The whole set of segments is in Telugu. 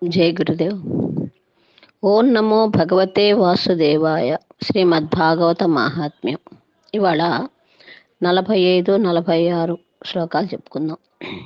జై గురుదేవ్ ఓం నమో భగవతే వాసుదేవాయ శ్రీమద్భాగవత మహాత్మ్యం ఇవాళ నలభై ఐదు నలభై ఆరు శ్లోకాలు చెప్పుకుందాం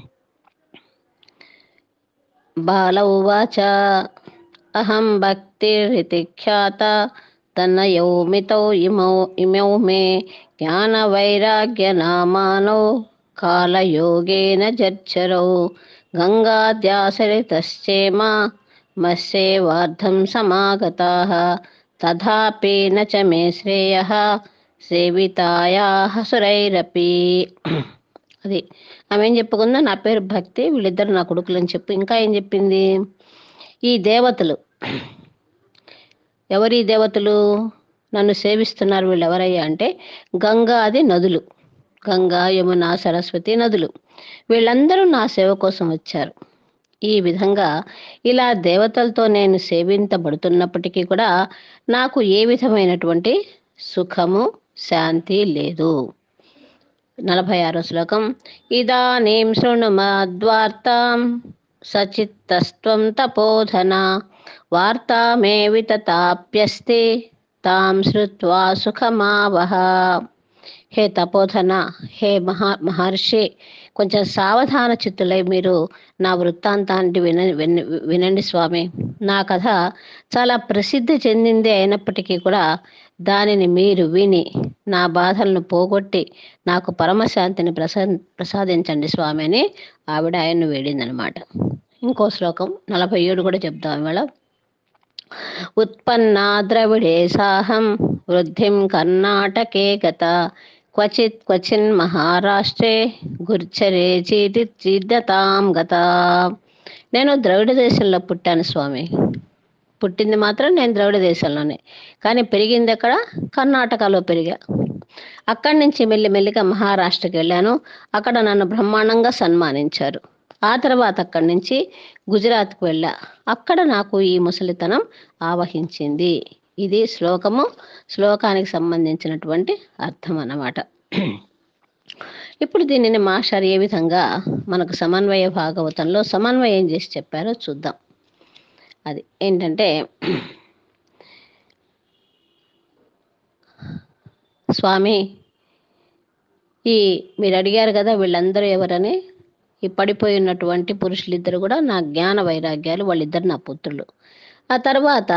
బాల ఉవాచ అహం భక్తిరితి ఖ్యాత తన్నయౌమితౌ ఇమౌ ఇమౌ మే జ్ఞానవైరాగ్యనామానౌ కాలయోగేన జర్జరౌ గంగాద్యాసరితశ్చేమ మత్స్యేవార్థం సమాగతాः తథాపి న చ మే శ్రేయः సేవితాయాः సురైరపి అది ఆమె ఏం చెప్పుకుందో నా పేరు భక్తి వీళ్ళిద్దరు నా కొడుకులు అని చెప్పి ఇంకా ఏం చెప్పింది ఈ దేవతలు ఎవరి దేవతలు నన్ను సేవిస్తున్నారు వీళ్ళు ఎవరయ్యా అంటే గంగా అది నదులు గంగా యమున సరస్వతి నదులు వీళ్ళందరూ నా సేవ కోసం వచ్చారు ఈ విధంగా ఇలా దేవతలతో నేను సేవించబడుతున్నప్పటికీ కూడా నాకు ఏ విధమైనటువంటి సుఖము శాంతి లేదు నలభై ఆరో శ్లోకం ఇదానీం శృణు మద్వార్తాం సచిత్తస్త్వం తపోధన వార్తామే వితతాప్యస్తి తాం శ్రుత్వా సుఖమావహ హే తపోధన హే మహా మహర్షి కొంచెం సావధాన చిత్తులై మీరు నా వృత్తాంతాన్ని విన విన- వినండి స్వామి నా కథ చాలా ప్రసిద్ధి చెందింది అయినప్పటికీ కూడా దానిని మీరు విని నా బాధలను పోగొట్టి నాకు పరమశాంతిని ప్రసా ప్రసాదించండి స్వామి అని ఆవిడ ఆయన్ను వేడిందనమాట ఇంకో శ్లోకం నలభై ఏడు కూడా చెప్తాం ఇవాళ ఉత్పన్నా ద్రవిడే సాహం వృద్ధిం కర్ణాటకే గత క్వచిత్ క్వచిన్ మహారాష్ట్రే గుర్చరే చీటి చిద్దతాం గత నేను ద్రవిడ దేశంలో పుట్టాను స్వామి పుట్టింది మాత్రం నేను ద్రవిడ దేశంలోనే కానీ పెరిగింది ఎక్కడ కర్ణాటకలో పెరిగా అక్కడి నుంచి మెల్లి మెల్లిగా మహారాష్ట్రకి వెళ్ళాను అక్కడ నన్ను బ్రహ్మాండంగా సన్మానించారు ఆ తర్వాత అక్కడి నుంచి గుజరాత్కు వెళ్ళా అక్కడ నాకు ఈ ముసలితనం ఆవహించింది ఇది శ్లోకము శ్లోకానికి సంబంధించినటువంటి అర్థం అన్నమాట ఇప్పుడు దీనిని మాస్టర్ ఏ విధంగా మనకు సమన్వయ భాగవతంలో సమన్వయం చేసి చెప్పారో చూద్దాం అది ఏంటంటే స్వామి ఈ మీరు అడిగారు కదా వీళ్ళందరూ ఎవరని ఈ పడిపోయి ఉన్నటువంటి పురుషులిద్దరు కూడా నా జ్ఞాన వైరాగ్యాలు వాళ్ళిద్దరు నా పుత్రులు ఆ తర్వాత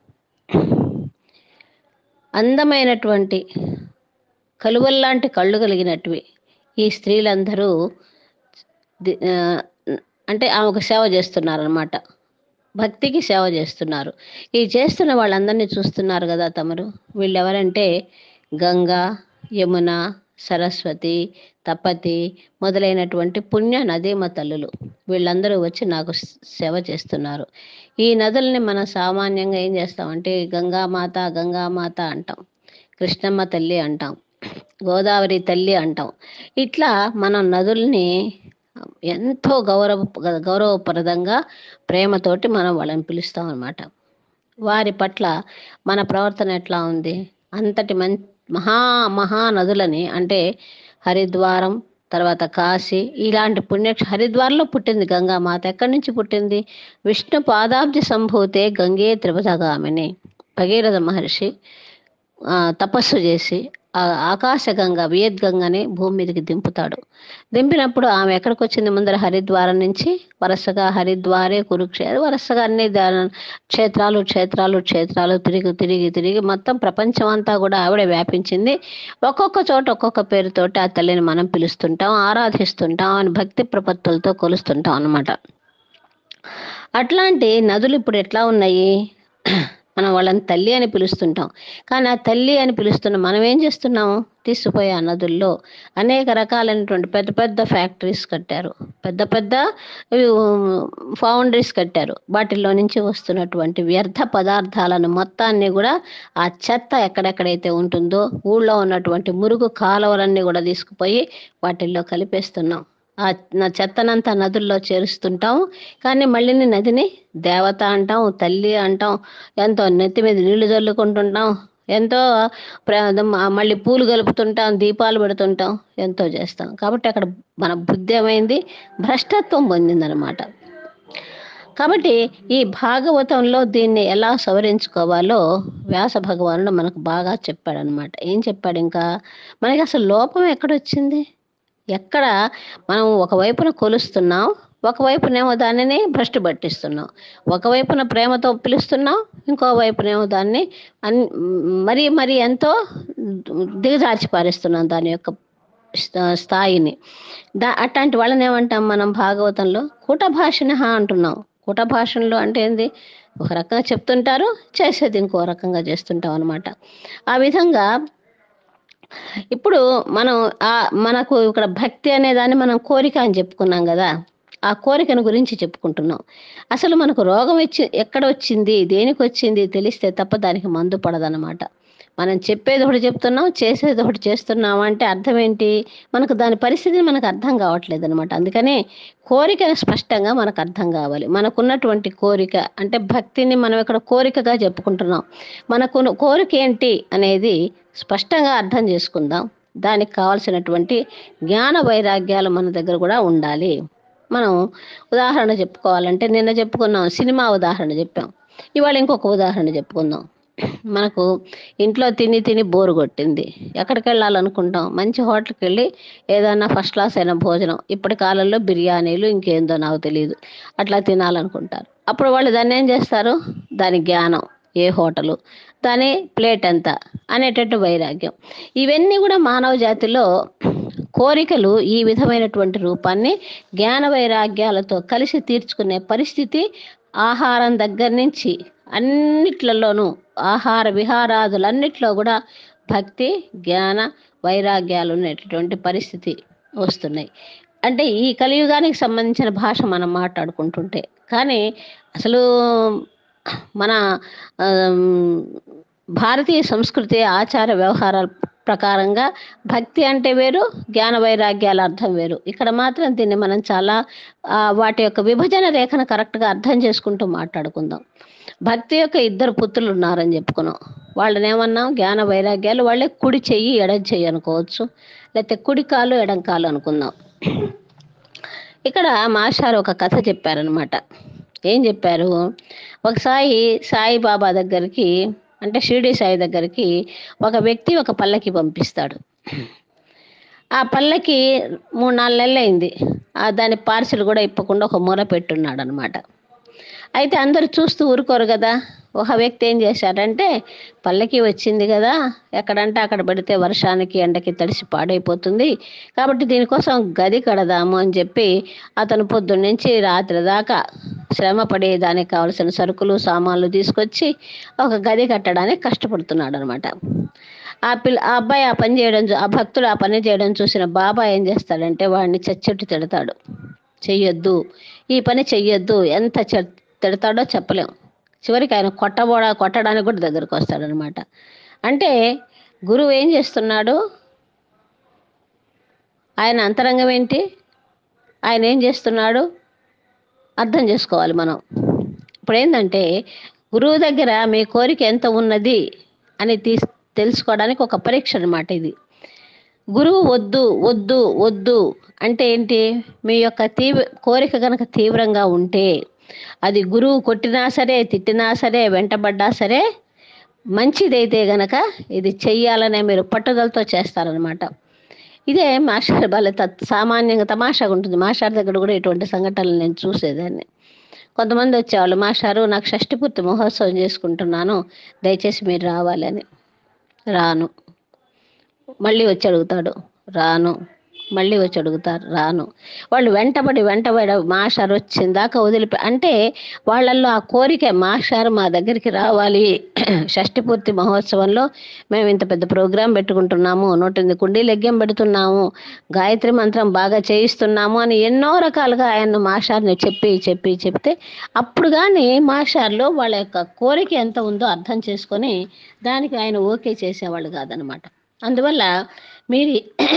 అందమైనటువంటి కలువల్లాంటి కళ్ళు కలిగినటివి ఈ స్త్రీలందరూ ది- ఆ, అంటే ఆమెకు సేవ చేస్తున్నారు అనమాట భక్తికి సేవ చేస్తున్నారు ఈ చేస్తున్న వాళ్ళందరినీ చూస్తున్నారు కదా తమరు వీళ్ళు ఎవరంటే గంగా యమున సరస్వతి తపతి మొదలైనటువంటి పుణ్య నదీమ తల్లులు వీళ్ళందరూ వచ్చి నాకు స- సేవ చేస్తున్నారు ఈ నదుల్ని మనం సామాన్యంగా ఏం చేస్తామంటే గంగామాత గంగామాత అంటాం కృష్ణమ్మ తల్లి అంటాం గోదావరి తల్లి అంటాం ఇట్లా మనం నదుల్ని ఎంతో గౌరవ గౌరవప్రదంగా ప్రేమతోటి మనం వాళ్ళని పిలుస్తాం అన్నమాట వారి పట్ల మన ప్రవర్తన ఎట్లా ఉంది అంతటి మం మహా మహా నదులని అంటే హరిద్వారం తర్వాత కాశీ ఇలాంటి పుణ్యక్ష హరిద్వార్లో పుట్టింది గంగామాత ఎక్కడి నుంచి పుట్టింది విష్ణు పాదాబ్జ సంభూతే గంగే త్రిపథగామిని భగీరథ మహర్షి ఆ, తపస్సు చేసి ఆ ఆకాశగంగ వియద్గంగని భూమి మీదకి దింపుతాడు దింపినప్పుడు ఆమె ఎక్కడికి వచ్చింది ముందర హరిద్వారం నుంచి వరుసగా హరిద్వారే కురుక్షేత్ర వరుసగా అన్ని దా- క్షేత్రాలు క్షేత్రాలు క్షేత్రాలు తిరిగి తిరిగి తిరిగి మొత్తం ప్రపంచం అంతా కూడా ఆవిడ వ్యాపించింది ఒక్కొక్క చోట ఒక్కొక్క పేరుతోటి ఆ తల్లిని మనం పిలుస్తుంటాం ఆరాధిస్తుంటాం అని భక్తి ప్రపత్తులతో కొలుస్తుంటాం అన్నమాట అట్లాంటి నదులు ఇప్పుడు ఎట్లా ఉన్నాయి మనం వాళ్ళని తల్లి అని పిలుస్తుంటాం కానీ ఆ తల్లి అని పిలుస్తున్న మనం ఏం చేస్తున్నాము తీసుకుపోయి ఆ నదుల్లో అనేక రకాలైనటువంటి పెద్ద పెద్ద ఫ్యాక్టరీస్ కట్టారు పెద్ద పెద్ద ఫౌండరీస్ కట్టారు వాటిల్లో నుంచి వస్తున్నటువంటి వ్యర్థ పదార్థాలను మొత్తాన్ని కూడా ఆ చెత్త ఎక్కడెక్కడైతే ఉంటుందో ఊళ్ళో ఉన్నటువంటి మురుగు కాలువలన్నీ కూడా తీసుకుపోయి వాటిల్లో కలిపేస్తున్నాం ఆ నా చెత్తనంతా నదుల్లో చేరుస్తుంటాం కానీ మళ్ళీ నదిని దేవత అంటాం తల్లి అంటాం ఎంతో నెత్తి మీద నీళ్లు చల్లుకుంటుంటాం ఎంతో ప్ర- మళ్ళీ పూలు కలుపుతుంటాం దీపాలు పెడుతుంటాం ఎంతో చేస్తాం కాబట్టి అక్కడ మన బుద్ధి ఏమైంది భ్రష్టత్వం పొందిందనమాట కాబట్టి ఈ భాగవతంలో దీన్ని ఎలా సవరించుకోవాలో వ్యాస భగవానుడు మనకు బాగా చెప్పాడనమాట ఏం చెప్పాడు ఇంకా మనకి అసలు లోపం ఎక్కడొచ్చింది ఎక్కడ మనం ఒకవైపున కొలుస్తున్నాం ఒకవైపునేమో దానిని భ్రష్టు పట్టిస్తున్నాం ఒకవైపున ప్రేమతో పిలుస్తున్నాం ఇంకో వైపునేమో దాన్ని అన్ మరీ మరీ ఎంతో దిగజార్చి పారేస్తున్నాం దాని యొక్క స్థా- స్థాయిని దా అట్లాంటి వాళ్ళని ఏమంటాం మనం భాగవతంలో కూట భాషణ అంటున్నాం కూట భాషణలో అంటే ఏంది ఒక రకంగా చెప్తుంటారు చేసేది ఇంకో రకంగా చేస్తుంటాం అనమాట ఆ విధంగా ఇప్పుడు మనం ఆ మనకు ఇక్కడ భక్తి అనే దాన్ని మనం కోరిక అని చెప్పుకున్నాం కదా ఆ కోరికను గురించి చెప్పుకుంటున్నాం అసలు మనకు రోగం వచ్చి ఎక్కడ వచ్చింది దేనికి వచ్చింది తెలిస్తే తప్ప దానికి మందు పడదన్నమాట మనం చెప్పేది ఒకటి చెప్తున్నాం చేసేది ఒకటి చేస్తున్నాం అంటే అర్థం ఏంటి మనకు దాని పరిస్థితిని మనకు అర్థం కావట్లేదు అనమాట అందుకనే కోరికను స్పష్టంగా మనకు అర్థం కావాలి మనకున్నటువంటి కోరిక అంటే భక్తిని మనం ఇక్కడ కోరికగా చెప్పుకుంటున్నాం మనకు కోరిక ఏంటి అనేది స్పష్టంగా అర్థం చేసుకుందాం దానికి కావాల్సినటువంటి జ్ఞాన వైరాగ్యాలు మన దగ్గర కూడా ఉండాలి మనం ఉదాహరణ చెప్పుకోవాలంటే నిన్న చెప్పుకున్నాం సినిమా ఉదాహరణ చెప్పాం ఇవాళ ఇంకొక ఉదాహరణ చెప్పుకుందాం మనకు ఇంట్లో తిని తిని బోరు కొట్టింది ఎక్కడికి వెళ్ళాలనుకుంటాం మంచి హోటల్కి వెళ్ళి ఏదైనా ఫస్ట్ క్లాస్ అయిన భోజనం ఇప్పటి కాలంలో బిర్యానీలు ఇంకేందో నాకు తెలియదు అట్లా తినాలనుకుంటారు అప్పుడు వాళ్ళు దాన్ని ఏం చేస్తారు దాని జ్ఞానం ఏ హోటలు దాని ప్లేట్ ఎంత అనేటట్టు వైరాగ్యం ఇవన్నీ కూడా మానవ జాతిలో కోరికలు ఈ విధమైనటువంటి రూపాన్ని జ్ఞాన వైరాగ్యాలతో కలిసి తీర్చుకునే పరిస్థితి ఆహారం దగ్గర నుంచి అన్నిట్లలోనూ ఆహార విహారాదులన్నిట్లో కూడా భక్తి జ్ఞాన వైరాగ్యాలు ఉండేటటువంటి పరిస్థితి వస్తున్నాయి అంటే ఈ కలియుగానికి సంబంధించిన భాష మనం మాట్లాడుకుంటుంటే కానీ అసలు మన ఆమ్, భారతీయ సంస్కృతి ఆచార వ్యవహారాల ప్రకారంగా భక్తి అంటే వేరు జ్ఞాన వైరాగ్యాల అర్థం వేరు ఇక్కడ మాత్రం దీన్ని మనం చాలా ఆ, వాటి యొక్క విభజన రేఖను కరెక్ట్గా అర్థం చేసుకుంటూ మాట్లాడుకుందాం భక్తి యొక్క ఇద్దరు పుత్రులు ఉన్నారని చెప్పుకున్నాం వాళ్ళని ఏమన్నాం జ్ఞాన వైరాగ్యాలు వాళ్ళే కుడి చెయ్యి ఎడం చెయ్యి అనుకోవచ్చు లేకపోతే కుడి కాలు ఎడం కాలు అనుకుందాం ఇక్కడ మాస్టారు ఒక కథ చెప్పారనమాట ఏం చెప్పారు ఒకసారి సాయిబాబా దగ్గరికి అంటే షిరిడి సాయి దగ్గరికి ఒక వ్యక్తి ఒక పల్లకి పంపిస్తాడు ఆ పల్లకి మూడు నాలుగు నెలలు అయింది ఆ దాని పార్సిల్ కూడా ఇప్పకుండా ఒక మూల పెట్టున్నాడు అనమాట అయితే అందరు చూస్తూ ఊరుకోరు కదా ఒక వ్యక్తి ఏం చేశాడంటే పల్లకి వచ్చింది కదా ఎక్కడంటే అక్కడ పడితే వర్షానికి ఎండకి తడిసి పాడైపోతుంది కాబట్టి దీనికోసం గది కడదాము అని చెప్పి అతను పొద్దున్న నుంచి రాత్రి దాకా శ్రమ పడి దానికి కావలసిన సరుకులు సామాన్లు తీసుకొచ్చి ఒక గది కట్టడానికి కష్టపడుతున్నాడు అనమాట ఆ పిల్ల ఆ అబ్బాయి ఆ పని చేయడం చూ- ఆ భక్తుడు ఆ పని చేయడం చూసిన బాబా ఏం చేస్తాడంటే వాడిని చచ్చెట్టు తిడతాడు చెయ్యొద్దు ఈ పని చెయ్యొద్దు ఎంత చె- తిడతాడో చెప్పలేం చివరికి ఆయన కొట్టబోడ కొట్టడానికి కూడా దగ్గరకు వస్తాడనమాట అంటే గురువు ఏం చేస్తున్నాడు ఆయన అంతరంగం ఏంటి ఆయన ఏం చేస్తున్నాడు అర్థం చేసుకోవాలి మనం ఇప్పుడు ఏంటంటే గురువు దగ్గర మీ కోరిక ఎంత ఉన్నది అని తీస్ తెలుసుకోవడానికి ఒక పరీక్ష అనమాట ఇది గురువు వద్దు వద్దు వద్దు అంటే ఏంటి మీ యొక్క తీవ్ర కోరిక కనుక తీవ్రంగా ఉంటే అది గురువు కొట్టినా సరే తిట్టినా సరే వెంటబడ్డా సరే మంచిదైతే గనక ఇది చెయ్యాలనే మీరు పట్టుదలతో చేస్తారనమాట ఇదే మాస్టర్ వాళ్ళ తత్ సామాన్యంగా తమాషాగా ఉంటుంది మాస్టర్ దగ్గర కూడా ఇటువంటి సంఘటనలు నేను చూసేదాన్ని కొంతమంది వచ్చేవాళ్ళు మాస్టారు నాకు షష్టి పూర్తి మహోత్సవం చేసుకుంటున్నాను దయచేసి మీరు రావాలని రాను మళ్ళీ వచ్చి అడుగుతాడు రాను మళ్ళీ వచ్చి అడుగుతారు రాను వాళ్ళు వెంటబడి వెంటబడి మాస్టర్ వచ్చిందాకా వదిలిపి అంటే వాళ్ళల్లో ఆ కోరిక మాస్టర్ మా దగ్గరికి రావాలి షష్టి పూర్తి మహోత్సవంలో మేము ఇంత పెద్ద ప్రోగ్రాం పెట్టుకుంటున్నాము నూట ఎనిమిది కుండీలు యజ్ఞం పెడుతున్నాము గాయత్రి మంత్రం బాగా చేయిస్తున్నాము అని ఎన్నో రకాలుగా ఆయన మాస్టార్ని చెప్పి చెప్పి చెప్తే అప్పుడు కానీ మాస్టార్లు వాళ్ళ యొక్క కోరిక ఎంత ఉందో అర్థం చేసుకొని దానికి ఆయన ఓకే చేసేవాళ్ళు కాదనమాట అందువల్ల మీరు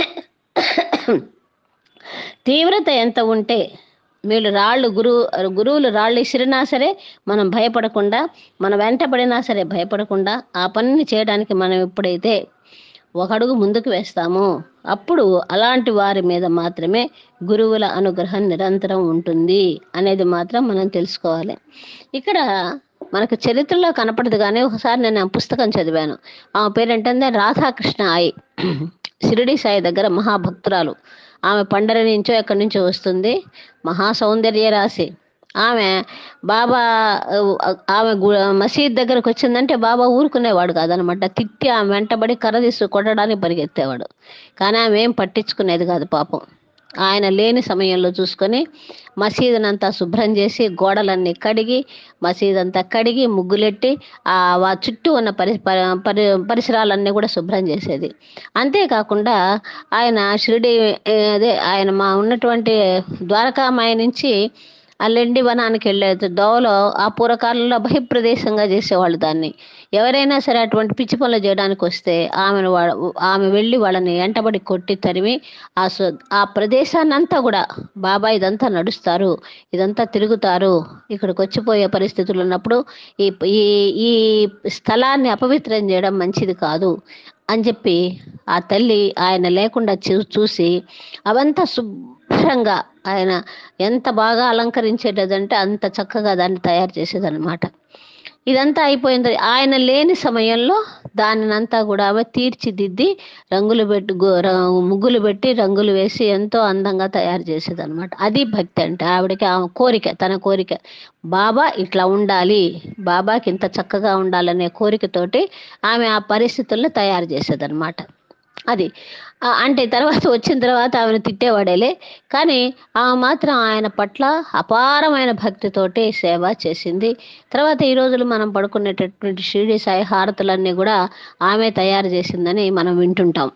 తీవ్రత ఎంత ఉంటే వీళ్ళు రాళ్ళు గురువు గురువులు రాళ్ళు ఇసిరినా సరే మనం భయపడకుండా మన వెంటబడినా సరే భయపడకుండా ఆ పనిని చేయడానికి మనం ఎప్పుడైతే ఒక అడుగు ముందుకు వేస్తామో అప్పుడు అలాంటి వారి మీద మాత్రమే గురువుల అనుగ్రహం నిరంతరం ఉంటుంది అనేది మాత్రం మనం తెలుసుకోవాలి ఇక్కడ మనకు చరిత్రలో కనపడదు కానీ ఒకసారి నేను ఆ పుస్తకం చదివాను ఆమె పేరు ఏంటంటే రాధాకృష్ణ ఆయి షిరిడి సాయి దగ్గర మహాభక్తురాలు ఆమె పండరి నుంచో ఎక్కడి నుంచో వస్తుంది మహా సౌందర్య రాశి ఆమె బాబా ఆమె గు- మసీద్ దగ్గరకు వచ్చిందంటే బాబా ఊరుకునేవాడు కాదనమాట తిట్టి ఆమె వెంటబడి కర్ర తీసి కొట్టడానికి పరిగెత్తేవాడు కానీ ఆమె ఏం పట్టించుకునేది కాదు పాపం ఆయన లేని సమయంలో చూసుకొని మసీదునంతా శుభ్రం చేసి గోడలన్నీ కడిగి మసీద్ అంతా కడిగి ముగ్గులెట్టి ఆ వా చుట్టూ ఉన్న పరి పరి- పరి పరిసరాలన్నీ కూడా శుభ్రం చేసేది అంతేకాకుండా ఆయన షిరిడి ఏ, అదే ఆయన మా ఉన్నటువంటి ద్వారకామాయ నుంచి ఆ లెండి వనానికి వెళ్ళేది దోవలో ఆ పూర్వకాలంలో బహిప్రదేశంగా చేసేవాళ్ళు దాన్ని ఎవరైనా సరే అటువంటి పిచ్చి పనులు చేయడానికి వస్తే ఆమెను వా- ఆమె వెళ్ళి వాళ్ళని వెంటబడి కొట్టి తరిమి ఆ స్వ- ఆ ప్రదేశాన్ని అంతా కూడా బాబా ఇదంతా నడుస్తారు ఇదంతా తిరుగుతారు ఇక్కడికి వచ్చిపోయే పరిస్థితులు ఉన్నప్పుడు ఈ ఈ ఈ స్థలాన్ని అపవిత్రం చేయడం మంచిది కాదు అని చెప్పి ఆ తల్లి ఆయన లేకుండా చూ చూసి అవంతా శుభ్రంగా ఆయన ఎంత బాగా అలంకరించేటదంటే అంత చక్కగా దాన్ని తయారు చేసేదన్నమాట ఇదంతా అయిపోయింది ఆయన లేని సమయంలో దానినంతా కూడా ఆమె తీర్చిదిద్ది రంగులు పెట్టి గు- ర- ముగ్గులు పెట్టి రంగులు వేసి ఎంతో అందంగా తయారు చేసేది అనమాట అది భక్తి అంటే ఆవిడకి ఆమె కోరిక తన కోరిక బాబా ఇట్లా ఉండాలి బాబాకి ఇంత చక్కగా ఉండాలనే కోరికతోటి ఆమె ఆ పరిస్థితుల్లో తయారు చేసేదన్నమాట అది ఆ, అంటే తర్వాత వచ్చిన తర్వాత ఆమెను తిట్టేవాడేలే కానీ ఆమె మాత్రం ఆయన పట్ల అపారమైన భక్తితోటి సేవ చేసింది తర్వాత ఈ రోజులు మనం పడుకునేటటువంటి షిరిడి సాయి హారతులన్నీ కూడా ఆమె తయారు చేసిందని మనం వింటుంటాం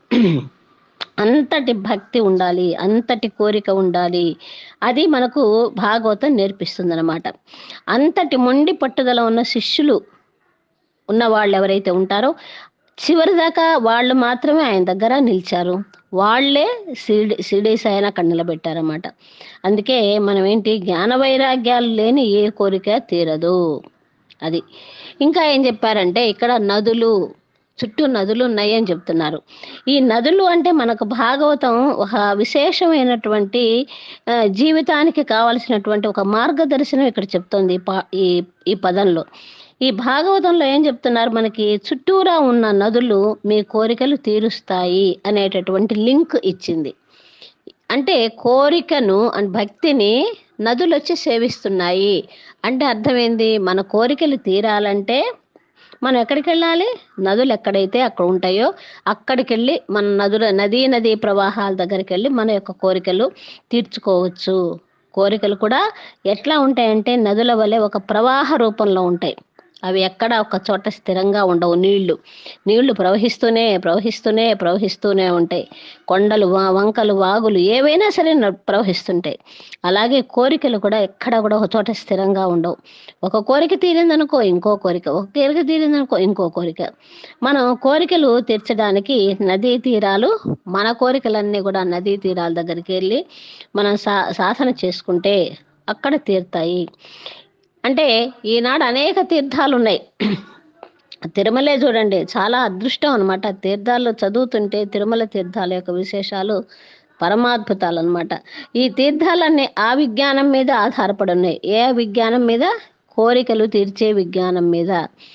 అంతటి భక్తి ఉండాలి అంతటి కోరిక ఉండాలి అది మనకు భాగవతం నేర్పిస్తుంది అనమాట అంతటి మొండి పట్టుదల ఉన్న శిష్యులు ఉన్న వాళ్ళు ఎవరైతే ఉంటారో చివరిదాకా వాళ్ళు మాత్రమే ఆయన దగ్గర నిలిచారు వాళ్ళే సిడి సిడీస్ ఆయన అక్కడ నిలబెట్టారన్నమాట అందుకే మనం ఏంటి జ్ఞాన వైరాగ్యాలు లేని ఏ కోరిక తీరదు అది ఇంకా ఏం చెప్పారంటే ఇక్కడ నదులు చుట్టూ నదులు ఉన్నాయి అని చెప్తున్నారు ఈ నదులు అంటే మనకు భాగవతం ఒక విశేషమైనటువంటి ఆ, జీవితానికి కావలసినటువంటి ఒక మార్గదర్శనం ఇక్కడ చెప్తోంది ఈ పా- ఈ ఈ పదంలో ఈ భాగవతంలో ఏం చెప్తున్నారు మనకి చుట్టూరా ఉన్న నదులు మీ కోరికలు తీరుస్తాయి అనేటటువంటి లింక్ ఇచ్చింది అంటే కోరికను అండ్ భక్తిని నదులు వచ్చి సేవిస్తున్నాయి అంటే అర్థమైంది మన కోరికలు తీరాలంటే మనం ఎక్కడికి వెళ్ళాలి నదులు ఎక్కడైతే అక్కడ ఉంటాయో అక్కడికి వెళ్ళి మన నదుల నదీ నదీ ప్రవాహాల దగ్గరికి వెళ్ళి మన యొక్క కోరికలు తీర్చుకోవచ్చు కోరికలు కూడా ఎట్లా ఉంటాయంటే నదుల వలె ఒక ప్రవాహ రూపంలో ఉంటాయి అవి ఎక్కడ ఒక చోట స్థిరంగా ఉండవు నీళ్లు నీళ్లు ప్రవహిస్తూనే ప్రవహిస్తూనే ప్రవహిస్తూనే ఉంటాయి కొండలు వా- వంకలు వాగులు ఏవైనా సరే న- ప్రవహిస్తుంటాయి అలాగే కోరికలు కూడా ఎక్కడ కూడా ఒక చోట స్థిరంగా ఉండవు ఒక కోరిక తీరిందనుకో ఇంకో కోరిక ఒక కోరిక తీరిందనుకో ఇంకో కోరిక మనం కోరికలు తీర్చడానికి నదీ తీరాలు మన కోరికలన్నీ కూడా నదీ తీరాల దగ్గరికి వెళ్ళి మనం సా సాధన చేసుకుంటే అక్కడ తీరుతాయి అంటే ఈనాడు అనేక తీర్థాలు ఉన్నాయి తిరుమలే చూడండి చాలా అదృష్టం అనమాట తీర్థాలు చదువుతుంటే తిరుమల తీర్థాల యొక్క విశేషాలు పరమాద్భుతాలు అనమాట ఈ తీర్థాలన్నీ ఆ విజ్ఞానం మీద ఆధారపడి ఉన్నాయి ఏ విజ్ఞానం మీద కోరికలు తీర్చే విజ్ఞానం మీద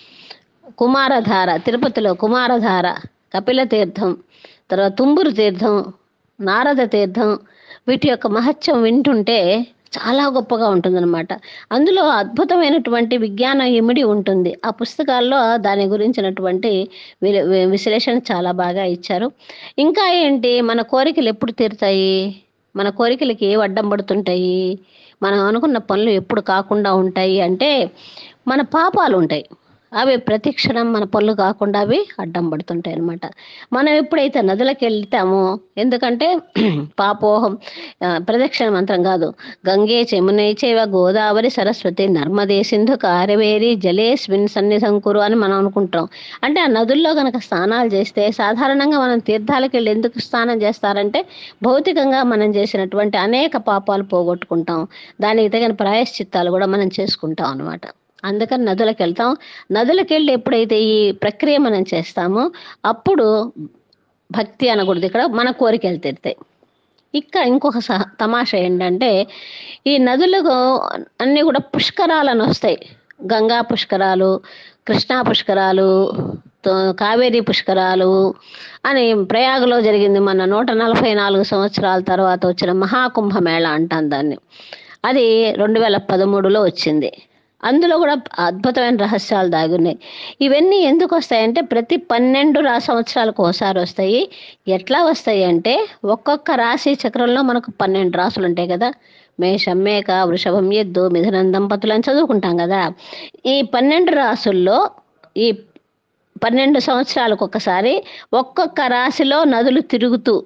కుమారధార తిరుపతిలో కుమారధార కపిల తీర్థం తర్వాత తుంబురు తీర్థం నారద తీర్థం వీటి యొక్క మహత్యం వింటుంటే చాలా గొప్పగా ఉంటుందన్నమాట అందులో అద్భుతమైనటువంటి విజ్ఞాన ఇమిడి ఉంటుంది ఆ పుస్తకాల్లో దాని గురించినటువంటి వి- వి- విశ్లేషణ చాలా బాగా ఇచ్చారు ఇంకా ఏంటి మన కోరికలు ఎప్పుడు తీరుతాయి మన కోరికలకి ఏ అడ్డం పడుతుంటాయి మనం అనుకున్న పనులు ఎప్పుడు కాకుండా ఉంటాయి అంటే మన పాపాలు ఉంటాయి అవి ప్రతి క్షణం మన పనులు కాకుండా అవి అడ్డం పడుతుంటాయి అన్నమాట మనం ఎప్పుడైతే నదులకు వెళ్తామో ఎందుకంటే పాపోహం ఆ, ప్రదక్షిణ మంత్రం కాదు గంగే చెమునై చేవ గోదావరి సరస్వతి నర్మదే సింధు కారవేరి జలేస్మిన్ సన్నిధం కురు అని మనం అనుకుంటాం అంటే ఆ నదుల్లో గనక స్నానాలు చేస్తే సాధారణంగా మనం తీర్థాలకు వెళ్ళి ఎందుకు స్నానం చేస్తారంటే భౌతికంగా మనం చేసినటువంటి అనేక పాపాలు పోగొట్టుకుంటాం దానికి తగిన ప్రాయశ్చిత్తాలు కూడా మనం చేసుకుంటాం అన్నమాట అందుకని నదులకు వెళ్తాం నదులకు వెళ్ళి ఎప్పుడైతే ఈ ప్రక్రియ మనం చేస్తామో అప్పుడు భక్తి అనకూడదు ఇక్కడ మన కోరికలు తీరుతాయి ఇక్కడ ఇంకొక సహ తమాషా ఏంటంటే ఈ నదులకు అన్నీ కూడా పుష్కరాలను వస్తాయి గంగా పుష్కరాలు కృష్ణా పుష్కరాలు తో- కావేరీ పుష్కరాలు అని ప్రయాగలో జరిగింది మన నూట నలభై నాలుగు సంవత్సరాల తర్వాత వచ్చిన మహాకుంభమేళ అంటాం దాన్ని అది రెండు వేల పదమూడులో వచ్చింది అందులో కూడా అద్భుతమైన రహస్యాలు దాగి ఉన్నాయి ఇవన్నీ ఎందుకు వస్తాయంటే ప్రతి పన్నెండు రా సంవత్సరాలకు ఒకసారి వస్తాయి ఎట్లా వస్తాయి అంటే ఒక్కొక్క రాశి చక్రంలో మనకు పన్నెండు రాసులు ఉంటాయి కదా మేషం మేక వృషభం ఎద్దు మిథునం దంపతులు అని చదువుకుంటాం కదా ఈ పన్నెండు రాసుల్లో ఈ పన్నెండు సంవత్సరాలకు ఒకసారి ఒక్కొక్క రాశిలో నదులు తిరుగుతూ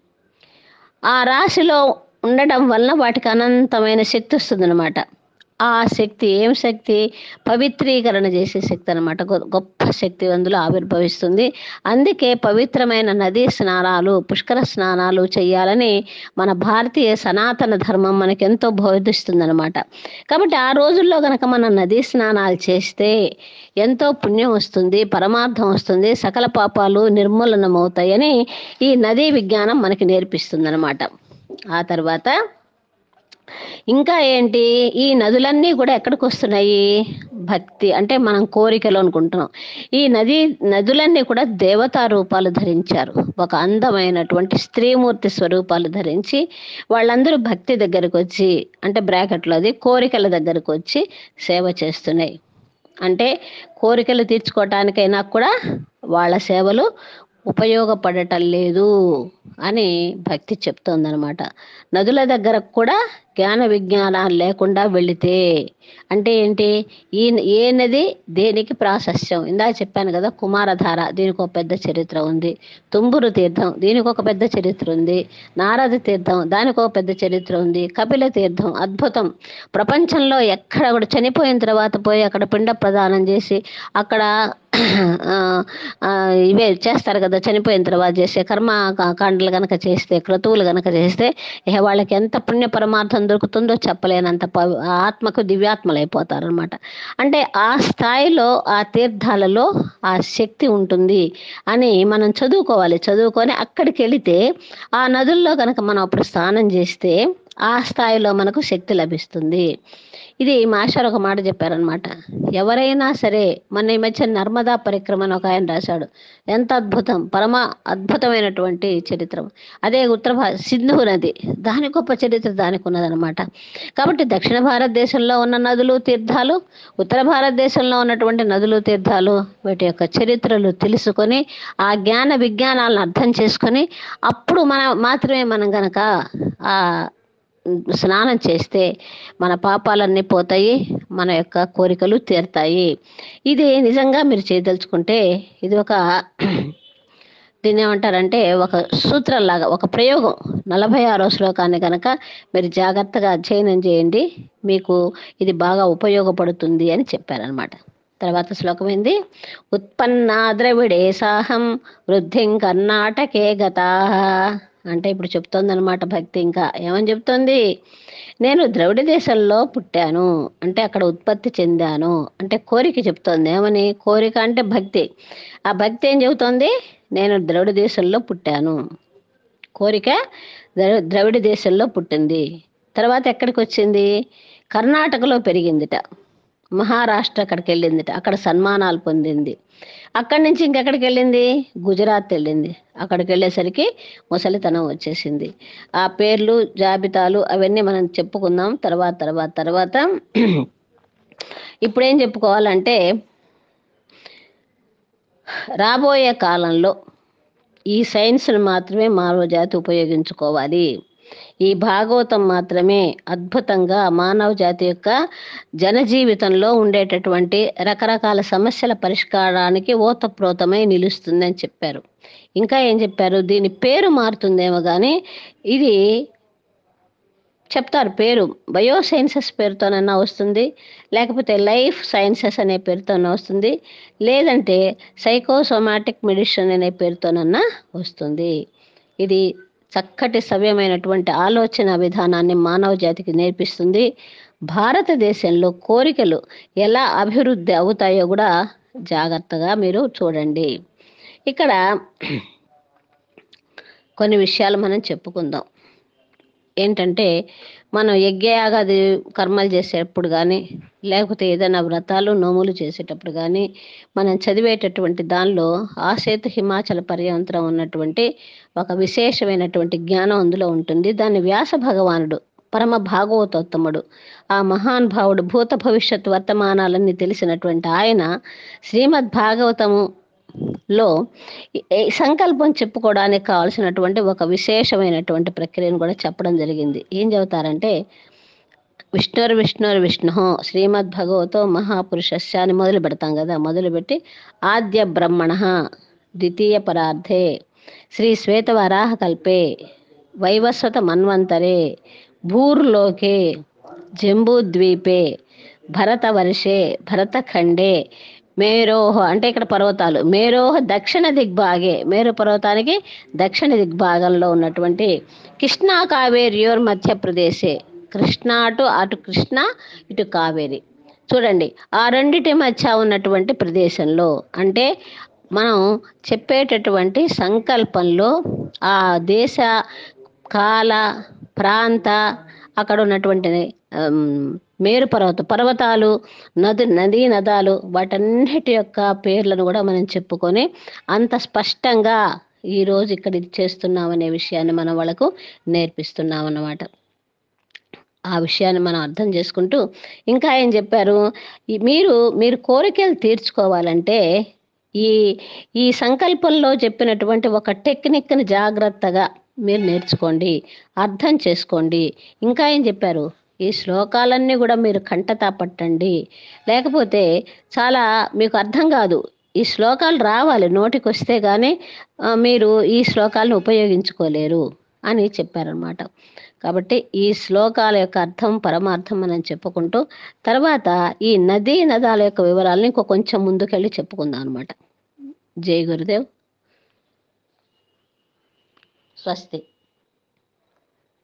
ఆ రాశిలో ఉండడం వలన వాటికి అనంతమైన శక్తి వస్తుందన్నమాట ఆ శక్తి ఏం శక్తి పవిత్రీకరణ చేసే శక్తి అనమాట గొప్ప శక్తి అందులో ఆవిర్భవిస్తుంది అందుకే పవిత్రమైన నదీ స్నానాలు పుష్కర స్నానాలు చేయాలని మన భారతీయ సనాతన ధర్మం మనకి ఎంతో బోధిస్తుంది అనమాట కాబట్టి ఆ రోజుల్లో గనక మనం నదీ స్నానాలు చేస్తే ఎంతో పుణ్యం వస్తుంది పరమార్థం వస్తుంది సకల పాపాలు నిర్మూలనమవుతాయని ఈ నదీ విజ్ఞానం మనకి నేర్పిస్తుంది అనమాట ఆ తర్వాత ఇంకా ఏంటి ఈ నదులన్నీ కూడా ఎక్కడికి వస్తున్నాయి భక్తి అంటే మనం కోరికలు అనుకుంటున్నాం ఈ నది నదులన్నీ కూడా దేవతా రూపాలు ధరించారు ఒక అందమైనటువంటి స్త్రీమూర్తి స్వరూపాలు ధరించి వాళ్ళందరూ భక్తి దగ్గరకు వచ్చి అంటే బ్రాకెట్లో అది కోరికల దగ్గరకు వచ్చి సేవ చేస్తున్నాయి అంటే కోరికలు తీర్చుకోవటానికైనా కూడా వాళ్ళ సేవలు ఉపయోగపడటం లేదు అని భక్తి చెప్తోందనమాట నదుల దగ్గర కూడా జ్ఞాన విజ్ఞానాలు లేకుండా వెళితే అంటే ఏంటి ఈ ఏ నది దేనికి ప్రాశస్యం ఇందాక చెప్పాను కదా కుమారధార దీనికి ఒక పెద్ద చరిత్ర ఉంది తుంబురు తీర్థం దీనికి ఒక పెద్ద చరిత్ర ఉంది నారద తీర్థం దానికి ఒక పెద్ద చరిత్ర ఉంది కపిల తీర్థం అద్భుతం ప్రపంచంలో ఎక్కడ కూడా చనిపోయిన తర్వాత పోయి అక్కడ పిండ ప్రదానం చేసి అక్కడ ఆ, ఆ, ఇవే చేస్తారు కదా చనిపోయిన తర్వాత చేసే కర్మ కా- కాండలు గనక చేస్తే క్రతువులు గనక చేస్తే ఇక వాళ్ళకి ఎంత పుణ్య పరమార్థం దొరుకుతుందో చెప్పలేనంత పవి- ఆ ఆత్మకు దివ్యాత్మలు అయిపోతారు అనమాట అంటే ఆ స్థాయిలో ఆ తీర్థాలలో ఆ శక్తి ఉంటుంది అని మనం చదువుకోవాలి చదువుకొని అక్కడికి వెళితే ఆ నదుల్లో కనుక మనం అప్పుడు స్నానం చేస్తే ఆ స్థాయిలో మనకు శక్తి లభిస్తుంది ఇది మాస్టర్ ఒక మాట చెప్పారనమాట ఎవరైనా సరే మొన్న ఈ మధ్య నర్మదా పరిక్రమ అని ఒక ఆయన రాశాడు ఎంత అద్భుతం పరమ అద్భుతమైనటువంటి చరిత్ర అదే ఉత్తర భా సింధు నది దాని గొప్ప చరిత్ర దానికి ఉన్నదనమాట కాబట్టి దక్షిణ భారతదేశంలో ఉన్న నదులు తీర్థాలు ఉత్తర భారతదేశంలో ఉన్నటువంటి నదులు తీర్థాలు వీటి యొక్క చరిత్రలు తెలుసుకొని ఆ జ్ఞాన విజ్ఞానాలను అర్థం చేసుకొని అప్పుడు మన మాత్రమే మనం గనక ఆ స్నానం చేస్తే మన పాపాలన్నీ పోతాయి మన యొక్క కోరికలు తీరుతాయి ఇది నిజంగా మీరు చేయదలుచుకుంటే ఇది ఒక దీన్ని ఏమంటారంటే ఒక సూత్రంలాగా ఒక ప్రయోగం నలభై ఆరో శ్లోకాన్ని కనుక మీరు జాగ్రత్తగా అధ్యయనం చేయండి మీకు ఇది బాగా ఉపయోగపడుతుంది అని చెప్పారనమాట తర్వాత శ్లోకం ఏంది ఉత్పన్నా ద్రవిడే సాహం వృద్ధిం కర్ణాటకే గతా అంటే ఇప్పుడు చెప్తోంది అనమాట భక్తి ఇంకా ఏమని చెప్తోంది నేను ద్రవిడ దేశంలో పుట్టాను అంటే అక్కడ ఉత్పత్తి చెందాను అంటే కోరిక చెప్తోంది ఏమని కోరిక అంటే భక్తి ఆ భక్తి ఏం చెబుతోంది నేను ద్రవిడ దేశంలో పుట్టాను కోరిక ద్రవ- ద్రవిడ దేశంలో పుట్టింది తర్వాత ఎక్కడికి వచ్చింది కర్ణాటకలో పెరిగిందిట మహారాష్ట్ర అక్కడికి వెళ్ళిందిట అక్కడ సన్మానాలు పొందింది అక్కడి నుంచి ఇంకెక్కడికి వెళ్ళింది గుజరాత్ వెళ్ళింది అక్కడికి వెళ్ళేసరికి ముసలితనం వచ్చేసింది ఆ పేర్లు జాబితాలు అవన్నీ మనం చెప్పుకుందాం తర్వాత తర్వాత తర్వాత ఇప్పుడేం చెప్పుకోవాలంటే రాబోయే కాలంలో ఈ సైన్స్ను మాత్రమే మానవ జాతి ఉపయోగించుకోవాలి ఈ భాగవతం మాత్రమే అద్భుతంగా మానవ జాతి యొక్క జనజీవితంలో ఉండేటటువంటి రకరకాల సమస్యల పరిష్కారానికి ఓతప్రోతమై నిలుస్తుందని చెప్పారు ఇంకా ఏం చెప్పారు దీని పేరు మారుతుందేమో కానీ ఇది చెప్తారు పేరు బయో సైన్సెస్ పేరుతోనన్నా వస్తుంది లేకపోతే లైఫ్ సైన్సెస్ అనే పేరుతోనే వస్తుంది లేదంటే సైకోసోమాటిక్ మెడిసిన్ అనే పేరుతోనన్నా వస్తుంది ఇది చక్కటి సవ్యమైనటువంటి ఆలోచన విధానాన్ని మానవ జాతికి నేర్పిస్తుంది భారతదేశంలో కోరికలు ఎలా అభివృద్ధి అవుతాయో కూడా జాగ్రత్తగా మీరు చూడండి ఇక్కడ కొన్ని విషయాలు మనం చెప్పుకుందాం ఏంటంటే మనం యజ్ఞయాగాది కర్మలు చేసేటప్పుడు కానీ లేకపోతే ఏదైనా వ్రతాలు నోములు చేసేటప్పుడు కానీ మనం చదివేటటువంటి దానిలో ఆసేతు హిమాచల పర్యంతరం ఉన్నటువంటి ఒక విశేషమైనటువంటి జ్ఞానం అందులో ఉంటుంది దాన్ని వ్యాస భగవానుడు పరమ భాగవతోత్తముడు ఆ మహానుభావుడు భూత భవిష్యత్ వర్తమానాలన్నీ తెలిసినటువంటి ఆయన శ్రీమద్ భాగవతము లో ఈ సంకల్పం చెప్పుకోవడానికి కావాల్సినటువంటి ఒక విశేషమైనటువంటి ప్రక్రియను కూడా చెప్పడం జరిగింది ఏం చెబుతారంటే విష్ణుర్ విష్ణుర్ విష్ణు శ్రీమద్ భగవతో మహాపురుషస్య అని మొదలు పెడతాం కదా మొదలుపెట్టి ఆద్య బ్రహ్మణ ద్వితీయ పరార్థే శ్రీ శ్వేతవరాహ కల్పే వైవస్వత మన్వంతరే భూర్లోకే జంబూద్వీపే భరతవర్షే భరతఖండే మేరోహ అంటే ఇక్కడ పర్వతాలు మేరోహ దక్షిణ దిగ్భాగే మేరు పర్వతానికి దక్షిణ దిగ్భాగంలో ఉన్నటువంటి కృష్ణా కావేరియోర్ మధ్యప్రదేశే కృష్ణ అటు అటు కృష్ణ ఇటు కావేరి చూడండి ఆ రెండిటి మధ్య ఉన్నటువంటి ప్రదేశంలో అంటే మనం చెప్పేటటువంటి సంకల్పంలో ఆ దేశ కాల ప్రాంత అక్కడ ఉన్నటువంటి మేరు పర్వత పర్వతాలు నది నదీ నదాలు వాటన్నిటి యొక్క పేర్లను కూడా మనం చెప్పుకొని అంత స్పష్టంగా ఈరోజు ఇక్కడ ఇది చేస్తున్నాం అనే విషయాన్ని మనం వాళ్ళకు నేర్పిస్తున్నాం అన్నమాట ఆ విషయాన్ని మనం అర్థం చేసుకుంటూ ఇంకా ఏం చెప్పారు మీరు మీరు కోరికలు తీర్చుకోవాలంటే ఈ ఈ సంకల్పంలో చెప్పినటువంటి ఒక టెక్నిక్ని జాగ్రత్తగా మీరు నేర్చుకోండి అర్థం చేసుకోండి ఇంకా ఏం చెప్పారు ఈ శ్లోకాలన్నీ కూడా మీరు కంటతా పట్టండి లేకపోతే చాలా మీకు అర్థం కాదు ఈ శ్లోకాలు రావాలి నోటికి వస్తే కానీ మీరు ఈ శ్లోకాలను ఉపయోగించుకోలేరు అని చెప్పారనమాట కాబట్టి ఈ శ్లోకాల యొక్క అర్థం పరమార్థం మనం చెప్పుకుంటూ తర్వాత ఈ నదీ నదాల యొక్క వివరాలను ఇంకో కొంచెం ముందుకెళ్ళి చెప్పుకుందాం అనమాట జై గురుదేవ్ స్వస్తి